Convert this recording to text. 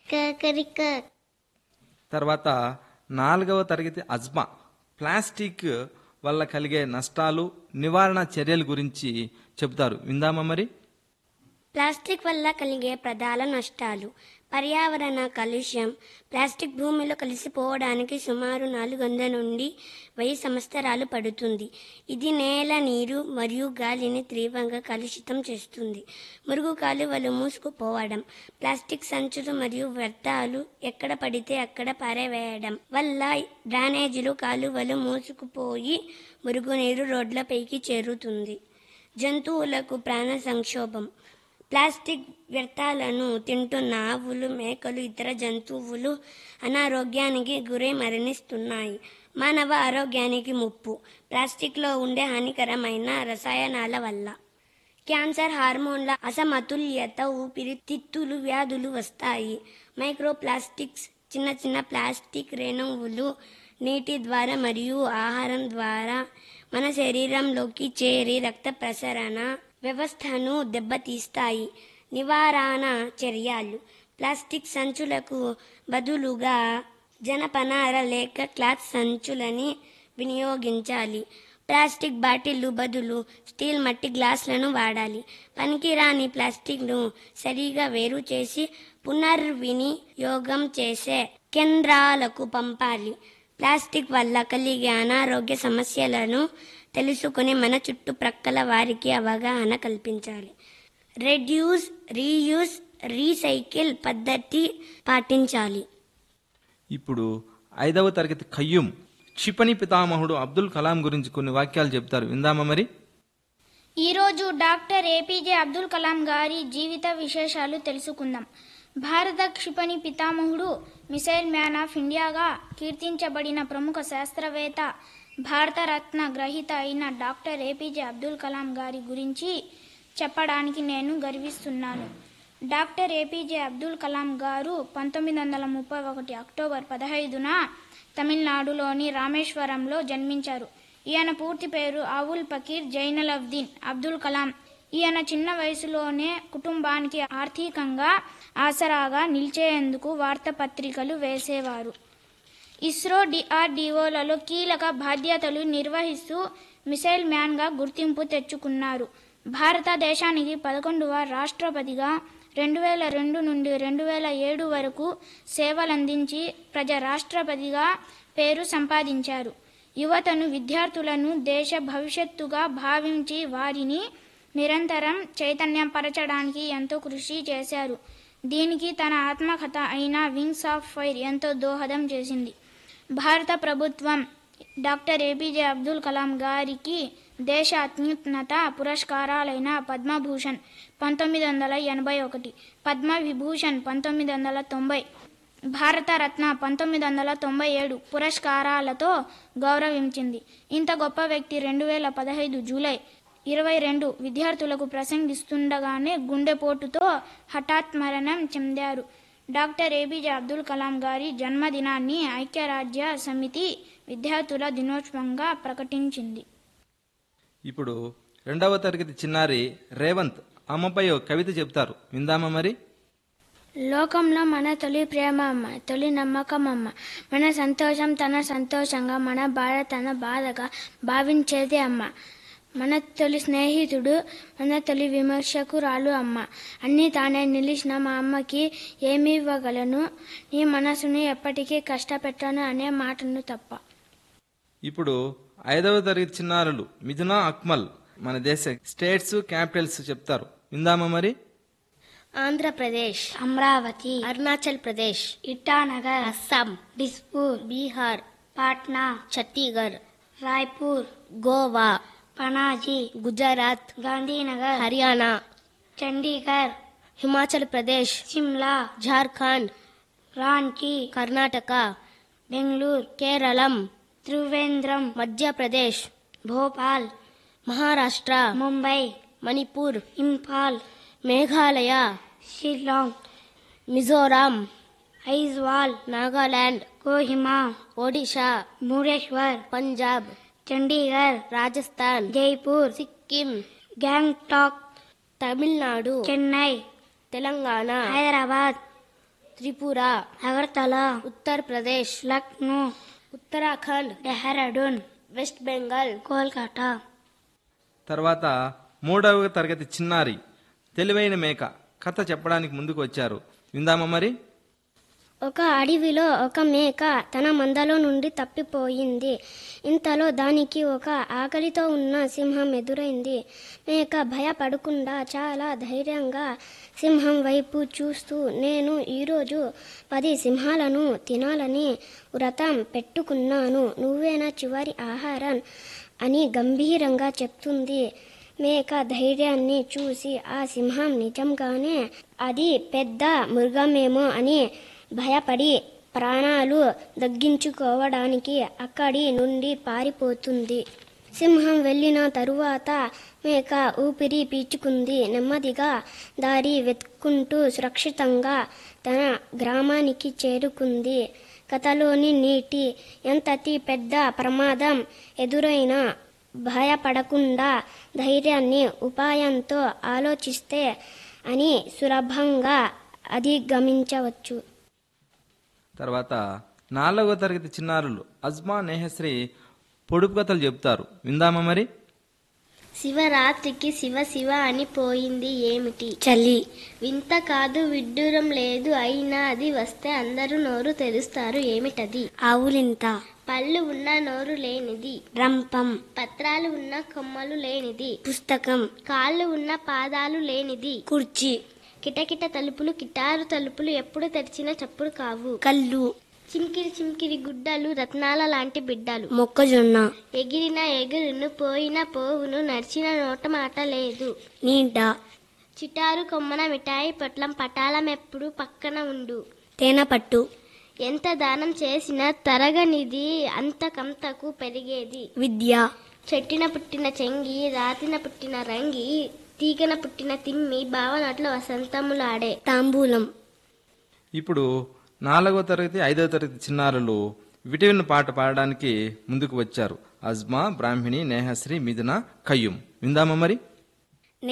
కకరిక తర్వాత నాలుగవ తరగతి అజ్మా ప్లాస్టిక్ వల్ల కలిగే నష్టాలు నివారణ చర్యల గురించి చెబుతారు విందామా మరి ప్లాస్టిక్ వల్ల కలిగే ప్రధాన నష్టాలు పర్యావరణ కాలుష్యం ప్లాస్టిక్ భూమిలో కలిసిపోవడానికి సుమారు నాలుగు వందల నుండి వెయ్యి సంవత్సరాలు పడుతుంది ఇది నేల నీరు మరియు గాలిని తీవ్రంగా కలుషితం చేస్తుంది మురుగు కాలువలు మూసుకుపోవడం ప్లాస్టిక్ సంచులు మరియు వ్యర్థాలు ఎక్కడ పడితే అక్కడ పారేవేయడం వల్ల డ్రైనేజీలు కాలువలు మూసుకుపోయి మురుగునీరు రోడ్లపైకి చేరుతుంది జంతువులకు ప్రాణ సంక్షోభం ప్లాస్టిక్ వ్యర్థాలను తింటున్న ఆవులు మేకలు ఇతర జంతువులు అనారోగ్యానికి గురై మరణిస్తున్నాయి మానవ ఆరోగ్యానికి ముప్పు ప్లాస్టిక్లో ఉండే హానికరమైన రసాయనాల వల్ల క్యాన్సర్ హార్మోన్ల అసమతుల్యత ఊపిరితిత్తులు వ్యాధులు వస్తాయి మైక్రోప్లాస్టిక్స్ చిన్న చిన్న ప్లాస్టిక్ రేణువులు నీటి ద్వారా మరియు ఆహారం ద్వారా మన శరీరంలోకి చేరి రక్త ప్రసరణ వ్యవస్థను దెబ్బతీస్తాయి నివారణ చర్యలు ప్లాస్టిక్ సంచులకు బదులుగా జనపనార లేక క్లాత్ సంచులని వినియోగించాలి ప్లాస్టిక్ బాటిళ్లు బదులు స్టీల్ మట్టి గ్లాసులను వాడాలి పనికిరాని ప్లాస్టిక్ను సరిగా వేరు చేసి పునర్వినియోగం చేసే కేంద్రాలకు పంపాలి ప్లాస్టిక్ వల్ల కలిగే అనారోగ్య సమస్యలను తెలుసుకుని మన చుట్టుప్రక్కల వారికి అవగాహన కల్పించాలి రెడ్యూస్ రీయూస్ రీసైకిల్ పద్ధతి పాటించాలి ఇప్పుడు ఐదవ తరగతి ఖయ్యూం క్షిపణి పితామహుడు అబ్దుల్ కలాం గురించి కొన్ని వాక్యాలు చెప్తారు విందామా మరి ఈరోజు డాక్టర్ ఏపీజే అబ్దుల్ కలాం గారి జీవిత విశేషాలు తెలుసుకుందాం భారత క్షిపణి పితామహుడు మిసైల్ మ్యాన్ ఆఫ్ ఇండియాగా కీర్తించబడిన ప్రముఖ శాస్త్రవేత్త భారతరత్న గ్రహీత అయిన డాక్టర్ ఏపీజే అబ్దుల్ కలాం గారి గురించి చెప్పడానికి నేను గర్విస్తున్నాను డాక్టర్ ఏపీజే అబ్దుల్ కలాం గారు పంతొమ్మిది వందల ముప్పై ఒకటి అక్టోబర్ పదహైదున తమిళనాడులోని రామేశ్వరంలో జన్మించారు ఈయన పూర్తి పేరు ఆవుల్ పకీర్ జైనలబ్దీన్ అబ్దుల్ కలాం ఈయన చిన్న వయసులోనే కుటుంబానికి ఆర్థికంగా ఆసరాగా నిలిచేందుకు వార్తాపత్రికలు వేసేవారు ఇస్రో డిఆర్డిఓలలో కీలక బాధ్యతలు నిర్వహిస్తూ మిసైల్ మ్యాన్గా గుర్తింపు తెచ్చుకున్నారు భారతదేశానికి పదకొండవ రాష్ట్రపతిగా రెండు వేల రెండు నుండి రెండు వేల ఏడు వరకు సేవలందించి ప్రజా రాష్ట్రపతిగా పేరు సంపాదించారు యువతను విద్యార్థులను దేశ భవిష్యత్తుగా భావించి వారిని నిరంతరం చైతన్యపరచడానికి ఎంతో కృషి చేశారు దీనికి తన ఆత్మకథ అయిన వింగ్స్ ఆఫ్ ఫైర్ ఎంతో దోహదం చేసింది భారత ప్రభుత్వం డాక్టర్ ఏపీజే అబ్దుల్ కలాం గారికి దేశ అత్యున్నత పురస్కారాలైన పద్మభూషణ్ పంతొమ్మిది వందల ఎనభై ఒకటి పద్మ విభూషణ్ పంతొమ్మిది వందల తొంభై భారతరత్న పంతొమ్మిది వందల తొంభై ఏడు పురస్కారాలతో గౌరవించింది ఇంత గొప్ప వ్యక్తి రెండు వేల పదహైదు జూలై ఇరవై రెండు విద్యార్థులకు ప్రసంగిస్తుండగానే గుండెపోటుతో హఠాత్ మరణం చెందారు డాక్టర్ ఏపీజే అబ్దుల్ కలాం గారి జన్మదినాన్ని ఐక్యరాజ్య సమితి విద్యార్థుల దినోత్సవంగా ప్రకటించింది ఇప్పుడు రెండవ తరగతి చిన్నారి రేవంత్ అమ్మపై ఓ కవిత చెప్తారు విందామా మరి లోకంలో మన తొలి ప్రేమ అమ్మ తొలి నమ్మకం అమ్మ మన సంతోషం తన సంతోషంగా మన బాధ తన బాధగా భావించేది అమ్మ మన తొలి స్నేహితుడు మన తొలి విమర్శకురాలు అమ్మ అన్నీ తానే నిలిచిన మా అమ్మకి ఏమి ఇవ్వగలను నీ మనసును ఎప్పటికీ కష్టపెట్టను అనే మాటను తప్ప ఇప్పుడు ఐదవ తరగతి చిన్నారులు మిథునా అక్మల్ మన దేశ స్టేట్స్ క్యాపిటల్స్ చెప్తారు విందామా మరి ఆంధ్రప్రదేశ్ అమరావతి అరుణాచల్ ప్రదేశ్ ఇటానగర్ అస్సాం డిస్పూర్ బీహార్ పాట్నా ఛత్తీగఢ్ రాయ్పూర్ గోవా పనాజీ గుజరాత్ గాంధీనగర్ హర్యానా చండీగఢ్ హిమాచల్ ప్రదేశ్ సిమ్లా జార్ఖండ్ రాంచీ కర్ణాటక బెంగళూరు కేరళం త్రివేంద్రం మధ్యప్రదేశ్ భోపాల్ మహారాష్ట్ర ముంబై మణిపూర్ ఇంఫాల్ మేఘాలయ షిల్లాంగ్ మిజోరాం ఐజ్వాల్ నాగాలాండ్ కోహిమా ఒడిషా మురేశ్వర్ పంజాబ్ చండీగఢ్ రాజస్థాన్ జైపూర్ సిక్కిం గ్యాంగ్టాక్ తమిళనాడు చెన్నై తెలంగాణ హైదరాబాద్ త్రిపుర అగర్తల ఉత్తరప్రదేశ్ లక్నో ఉత్తరాఖండ్ డెహ్రాడూన్ వెస్ట్ బెంగాల్ కోల్కతా తర్వాత మూడవ తరగతి చిన్నారి తెలివైన మేక కథ చెప్పడానికి ముందుకు వచ్చారు విందామా మరి ఒక అడవిలో ఒక మేక తన మందలో నుండి తప్పిపోయింది ఇంతలో దానికి ఒక ఆకలితో ఉన్న సింహం ఎదురైంది మేక భయపడకుండా చాలా ధైర్యంగా సింహం వైపు చూస్తూ నేను ఈరోజు పది సింహాలను తినాలని వ్రతం పెట్టుకున్నాను నువ్వేనా చివరి ఆహారం అని గంభీరంగా చెప్తుంది మేక ధైర్యాన్ని చూసి ఆ సింహం నిజంగానే అది పెద్ద మృగమేమో అని భయపడి ప్రాణాలు దగ్గించుకోవడానికి అక్కడి నుండి పారిపోతుంది సింహం వెళ్ళిన తరువాత మేక ఊపిరి పీల్చుకుంది నెమ్మదిగా దారి వెతుక్కుంటూ సురక్షితంగా తన గ్రామానికి చేరుకుంది కథలోని నీటి ఎంతటి పెద్ద ప్రమాదం ఎదురైనా భయపడకుండా ధైర్యాన్ని ఉపాయంతో ఆలోచిస్తే అని సులభంగా అధిగమించవచ్చు తర్వాత నాలుగవ తరగతి చిన్నారులు అజ్మా నేహశ్రీ పొడుపు కథలు చెప్తారు విందామా మరి శివరాత్రికి శివ శివ అని పోయింది ఏమిటి చలి వింత కాదు విడ్డూరం లేదు అయినా అది వస్తే అందరూ నోరు తెరుస్తారు ఏమిటది ఆవులింత పళ్ళు ఉన్న నోరు లేనిది రంపం పత్రాలు ఉన్న కొమ్మలు లేనిది పుస్తకం కాళ్ళు ఉన్న పాదాలు లేనిది కుర్చీ కిటకిట తలుపులు కిటారు తలుపులు ఎప్పుడు తెరిచిన చప్పుడు కావు కళ్ళు చిమ్కిరి చిమ్కిరి గుడ్డలు రత్నాల లాంటి బిడ్డలు మొక్కజొన్న ఎగిరిన ఎగురును పోయిన పోవును నడిచిన నోట మాట లేదు నీడ చిటారు కొమ్మన మిఠాయి పొట్లం పటాలం ఎప్పుడు పక్కన ఉండు తేనెపట్టు ఎంత దానం చేసినా తరగనిది అంతకంతకు పెరిగేది విద్య చెట్టిన పుట్టిన చెంగి రాతిన పుట్టిన రంగి తీగన పుట్టిన తిమ్మి భావనట్ల వసంతములాడే తాంబూలం ఇప్పుడు నాలుగవ తరగతి ఐదవ తరగతి చిన్నారులు విటమిన్ పాట పాడడానికి ముందుకు వచ్చారు అజ్మా బ్రాహ్మిణి నేహశ్రీ మిథున కయ్యూమ్ విందామా మరి